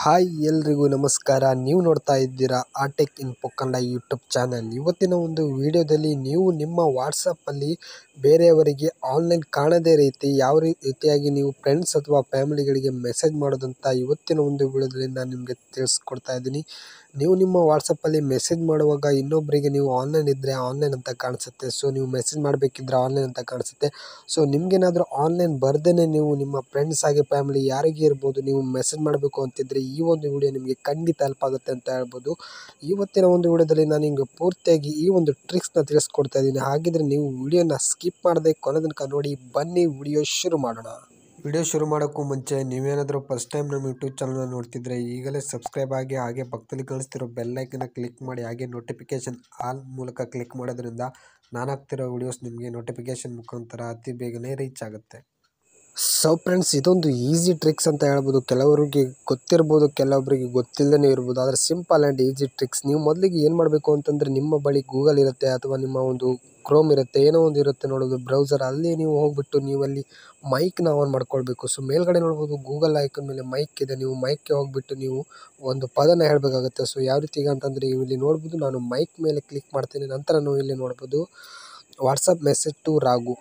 Hi ಎಲ್ರಿಗೂ ನಮಸ್ಕಾರ ನೀವು ನೋಡ್ತಾ ಇದ್ದೀರಾ ಆಟೆಕ್ ಇನ್ಫೋ ಕನ್ನಡ ಯೂಟ್ಯೂಬ್ ಚಾನಲ್ ಇವತ್ತಿನ ಒಂದು ವಿಡಿಯೋದಲ್ಲಿ ನೀವು ನಿಮ್ಮ ವಾಟ್ಸಪ್ಪಲ್ಲಿ ಬೇರೆಯವರಿಗೆ ಆನ್ಲೈನ್ ಕಾಣದೇ ರೀತಿ ಯಾವ ರೀತಿಯಾಗಿ ನೀವು ಫ್ರೆಂಡ್ಸ್ ಅಥವಾ ಫ್ಯಾಮಿಲಿಗಳಿಗೆ ಮೆಸೇಜ್ ಮಾಡೋದಂತ ಇವತ್ತಿನ ಒಂದು ವಿಡಿಯೋದಲ್ಲಿ ನಾನು ನಿಮಗೆ ತಿಳಿಸ್ಕೊಡ್ತಾ ಇದ್ದೀನಿ ನೀವು ನಿಮ್ಮ ವಾಟ್ಸಪ್ಪಲ್ಲಿ ಮೆಸೇಜ್ ಮಾಡುವಾಗ ಇನ್ನೊಬ್ಬರಿಗೆ ನೀವು ಆನ್ಲೈನ್ ಇದ್ದರೆ ಆನ್ಲೈನ್ ಅಂತ ಕಾಣಿಸುತ್ತೆ ಸೊ ನೀವು ಮೆಸೇಜ್ ಮಾಡಬೇಕಿದ್ರೆ ಆನ್ಲೈನ್ ಅಂತ ಕಾಣಿಸುತ್ತೆ ಸೊ ನಿಮಗೇನಾದರೂ ಆನ್ಲೈನ್ ಬರ್ದೇ ನೀವು ನಿಮ್ಮ ಫ್ರೆಂಡ್ಸ್ ಹಾಗೆ ಫ್ಯಾಮಿಲಿ ಯಾರಿಗೇ ಇರ್ಬೋದು ನೀವು ಮೆಸೇಜ್ ಮಾಡಬೇಕು ಅಂತಿದ್ರೆ ಈ ಒಂದು ವಿಡಿಯೋ ನಿಮಗೆ ಖಂಡಿತ ಹೆಲ್ಪ್ ಆಗುತ್ತೆ ಅಂತ ಹೇಳ್ಬೋದು ಇವತ್ತಿನ ಒಂದು ವಿಡಿಯೋದಲ್ಲಿ ನಾನು ನಿಮಗೆ ಪೂರ್ತಿಯಾಗಿ ಈ ಒಂದು ಟ್ರಿಕ್ಸ್ನ ತಿಳಿಸ್ಕೊಡ್ತಾ ಇದ್ದೀನಿ ಹಾಗಿದ್ರೆ ನೀವು ವಿಡಿಯೋನ ಸ್ಕಿಪ್ ಮಾಡದೆ ಕೊನೆ ತನಕ ನೋಡಿ ಬನ್ನಿ ವಿಡಿಯೋ ಶುರು ಮಾಡೋಣ ವಿಡಿಯೋ ಶುರು ಮಾಡೋಕ್ಕೂ ಮುಂಚೆ ನೀವೇನಾದರೂ ಫಸ್ಟ್ ಟೈಮ್ ನಮ್ಮ ಯೂಟ್ಯೂಬ್ ಚಾನಲ್ನ ನೋಡ್ತಿದ್ರೆ ಈಗಲೇ ಸಬ್ಸ್ಕ್ರೈಬ್ ಆಗಿ ಹಾಗೆ ಪಕ್ಕದಲ್ಲಿ ಕಾಣಿಸ್ತಿರೋ ಬೆಲ್ಲೈಕನ್ನ ಕ್ಲಿಕ್ ಮಾಡಿ ಹಾಗೆ ನೋಟಿಫಿಕೇಷನ್ ಆಲ್ ಮೂಲಕ ಕ್ಲಿಕ್ ಮಾಡೋದ್ರಿಂದ ನಾನು ಹಾಕ್ತಿರೋ ವಿಡಿಯೋಸ್ ನಿಮಗೆ ನೋಟಿಫಿಕೇಷನ್ ಮುಖಾಂತರ ಅತಿ ಬೇಗನೆ ರೀಚ್ ಆಗುತ್ತೆ ಸೊ ಫ್ರೆಂಡ್ಸ್ ಇದೊಂದು ಈಸಿ ಟ್ರಿಕ್ಸ್ ಅಂತ ಹೇಳ್ಬೋದು ಕೆಲವರಿಗೆ ಗೊತ್ತಿರ್ಬೋದು ಕೆಲವೊಬ್ಬರಿಗೆ ಗೊತ್ತಿಲ್ಲದೇ ಇರ್ಬೋದು ಆದರೆ ಸಿಂಪಲ್ ಆ್ಯಂಡ್ ಈಸಿ ಟ್ರಿಕ್ಸ್ ನೀವು ಮೊದಲಿಗೆ ಏನು ಮಾಡಬೇಕು ಅಂತಂದರೆ ನಿಮ್ಮ ಬಳಿ ಗೂಗಲ್ ಇರುತ್ತೆ ಅಥವಾ ನಿಮ್ಮ ಒಂದು ಕ್ರೋಮ್ ಇರುತ್ತೆ ಏನೋ ಒಂದು ಇರುತ್ತೆ ನೋಡೋದು ಬ್ರೌಸರ್ ಅಲ್ಲಿ ನೀವು ಹೋಗ್ಬಿಟ್ಟು ನೀವು ಅಲ್ಲಿ ಮೈಕ್ನ ಆನ್ ಮಾಡ್ಕೊಳ್ಬೇಕು ಸೊ ಮೇಲ್ಗಡೆ ನೋಡ್ಬೋದು ಗೂಗಲ್ ಐಕನ್ ಮೇಲೆ ಮೈಕ್ ಇದೆ ನೀವು ಮೈಕ್ಗೆ ಹೋಗ್ಬಿಟ್ಟು ನೀವು ಒಂದು ಪದನ ಹೇಳಬೇಕಾಗುತ್ತೆ ಸೊ ಯಾವ ರೀತಿ ಅಂತಂದರೆ ಇಲ್ಲಿ ನೋಡ್ಬೋದು ನಾನು ಮೈಕ್ ಮೇಲೆ ಕ್ಲಿಕ್ ಮಾಡ್ತೀನಿ ನಂತರ ನೀವು ಇಲ್ಲಿ ನೋಡ್ಬೋದು WhatsApp message to Raghu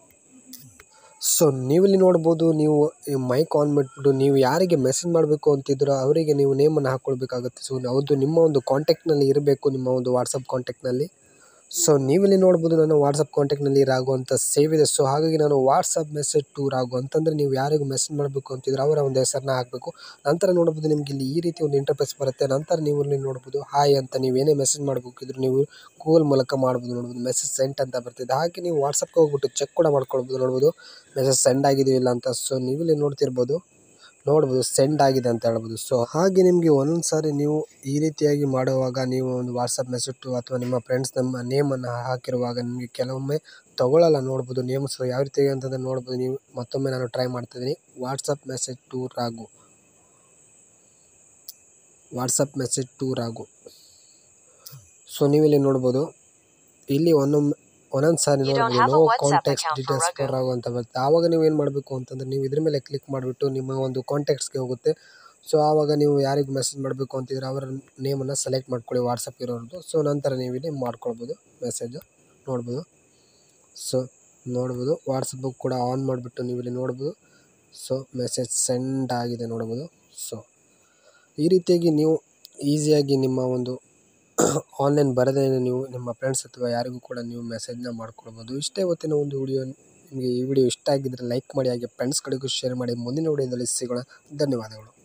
so ನೀವಿಲ್ಲಿ ನೋಡ್ಬೋದು ನೀವು ಈ ಮೈಕ್ ಆನ್ ಮಾಡಿಬಿಟ್ಟು ನೀವು ಯಾರಿಗೆ ಮೆಸೇಜ್ ಮಾಡಬೇಕು ಅಂತಿದ್ರೋ ಅವರಿಗೆ ನೀವು ನೇಮನ್ನು ಹಾಕ್ಕೊಳ್ಬೇಕಾಗುತ್ತೆ ಸೊ ಹೌದು ನಿಮ್ಮ ಒಂದು ಕಾಂಟ್ಯಾಕ್ಟ್ನಲ್ಲಿ ಇರಬೇಕು ನಿಮ್ಮ ಒಂದು ವಾಟ್ಸಪ್ ಕಾಂಟ್ಯಾಕ್ಟ್ನಲ್ಲಿ ಸೊ ನೀವಿಲ್ಲಿ ನೋಡ್ಬೋದು ನಾನು ವಾಟ್ಸಪ್ ಕಾಂಟ್ಯಾಕ್ಟ್ನಲ್ಲಿ ರಾಗು ಅಂತ ಸೇವ್ ಇದೆ ಸೊ ಹಾಗಾಗಿ ನಾನು ವಾಟ್ಸಪ್ ಮೆಸೇಜ್ ಟು ರಾಗು ಅಂತಂದರೆ ನೀವು ಯಾರಿಗೂ ಮೆಸೇಜ್ ಮಾಡಬೇಕು ಅಂತಿದ್ರೆ ಅವರ ಒಂದು ಹೆಸರನ್ನ ಹಾಕಬೇಕು ನಂತರ ನೋಡ್ಬೋದು ನಿಮಗೆ ಇಲ್ಲಿ ಈ ರೀತಿ ಒಂದು ಇಂಟರ್ಫೇಸ್ ಬರುತ್ತೆ ನಂತರ ನೀವು ಇಲ್ಲಿ ನೋಡ್ಬೋದು ಹಾಯ್ ಅಂತ ನೀವೇನೇ ಮೆಸೇಜ್ ಮಾಡಬೇಕಿದ್ರು ನೀವು ಗೂಗಲ್ ಮೂಲಕ ಮಾಡ್ಬೋದು ನೋಡ್ಬೋದು ಮೆಸೇಜ್ ಸೆಂಟ್ ಅಂತ ಬರ್ತಿದೆ ಹಾಗೆ ನೀವು ವಾಟ್ಸಪ್ಗೆ ಹೋಗ್ಬಿಟ್ಟು ಚೆಕ್ ಕೂಡ ಮಾಡ್ಕೊಳ್ಬೋದು ನೋಡ್ಬೋದು ಮೆಸೇಜ್ ಸೆಂಡ್ ಆಗಿದೆಯೋ ಇಲ್ಲ ಅಂತ ಸೊ ನೀವಿಲ್ಲಿ ನೋಡ್ತಿರ್ಬೋದು ನೋಡ್ಬೋದು ಸೆಂಡ್ ಆಗಿದೆ ಅಂತ ಹೇಳ್ಬೋದು ಸೊ ಹಾಗೆ ನಿಮಗೆ ಒಂದೊಂದು ಸಾರಿ ನೀವು ಈ ರೀತಿಯಾಗಿ ಮಾಡುವಾಗ ನೀವು ಒಂದು ವಾಟ್ಸಪ್ ಮೆಸೇಜ್ ಟು ಅಥವಾ ನಿಮ್ಮ ಫ್ರೆಂಡ್ಸ್ ನಮ್ಮ ನೇಮನ್ನು ಹಾಕಿರುವಾಗ ನಿಮಗೆ ಕೆಲವೊಮ್ಮೆ ತಗೊಳ್ಳಲ್ಲ ನೋಡ್ಬೋದು ನೇಮ್ಸ್ ಯಾವ ರೀತಿ ಅಂತಂದರೆ ನೋಡ್ಬೋದು ನೀವು ಮತ್ತೊಮ್ಮೆ ನಾನು ಟ್ರೈ ಮಾಡ್ತಿದ್ದೀನಿ WhatsApp message to Raghu WhatsApp message to Raghu so ನೀವಿಲ್ಲಿ ನೋಡ್ಬೋದು ಇಲ್ಲಿ ಒಂದೊಮ್ಮೆ ಒಂದೊಂದು ಸಾರಿ You don't ನೋಡ್ಬೋದು have a no WhatsApp contacts account for details Raghu. For Raghu ಅಂತ ಬರುತ್ತೆ ಆವಾಗ ನೀವು ಏನು ಮಾಡಬೇಕು ಅಂತಂದರೆ ನೀವು ಇದ್ರ ಮೇಲೆ ಕ್ಲಿಕ್ ಮಾಡಿಬಿಟ್ಟು ನಿಮ್ಮ ಒಂದು ಕಾಂಟ್ಯಾಕ್ಟ್ಸ್ಗೆ ಹೋಗುತ್ತೆ ಸೊ ಆವಾಗ ನೀವು ಯಾರಿಗೆ ಮೆಸೇಜ್ ಮಾಡಬೇಕು ಅಂತಿದ್ರೆ ಅವರ ನೇಮನ್ನು ಸೆಲೆಕ್ಟ್ ಮಾಡ್ಕೊಳ್ಳಿ ವಾಟ್ಸಪ್ ಇರೋರದ್ದು ಸೊ ನಂತರ ನೀವು ಇಲ್ಲಿ ಮಾಡ್ಕೊಳ್ಬೋದು ಮೆಸೇಜು ನೋಡ್ಬೋದು ಸೊ ನೋಡ್ಬೋದು ವಾಟ್ಸಪ್ ಕೂಡ ಆನ್ ಮಾಡಿಬಿಟ್ಟು ನೀವು ಇಲ್ಲಿ ನೋಡ್ಬೋದು ಸೊ ಮೆಸೇಜ್ ಸೆಂಡ್ ಆಗಿದೆ ನೋಡ್ಬೋದು ಸೊ ಈ ರೀತಿಯಾಗಿ ನೀವು ಈಸಿಯಾಗಿ ನಿಮ್ಮ ಒಂದು ಆನ್ಲೈನ್ ಬರದೇ ನೀವು ನಿಮ್ಮ ಫ್ರೆಂಡ್ಸ್ ಅಥವಾ ಯಾರಿಗೂ ಕೂಡ ನೀವು ಮೆಸೇಜ್ನ ಮಾಡ್ಕೊಳ್ಬೋದು ಇಷ್ಟೇ ಇವತ್ತಿನ ಒಂದು ವಿಡಿಯೋ ನಿಮಗೆ ಈ ವಿಡಿಯೋ ಇಷ್ಟ ಆಗಿದ್ದರೆ ಲೈಕ್ ಮಾಡಿ ಹಾಗೆ ಫ್ರೆಂಡ್ಸ್ಗಳಿಗೂ ಶೇರ್ ಮಾಡಿ ಮುಂದಿನ ವಿಡಿಯೋದಲ್ಲಿ ಸಿಗೋಣ ಧನ್ಯವಾದಗಳು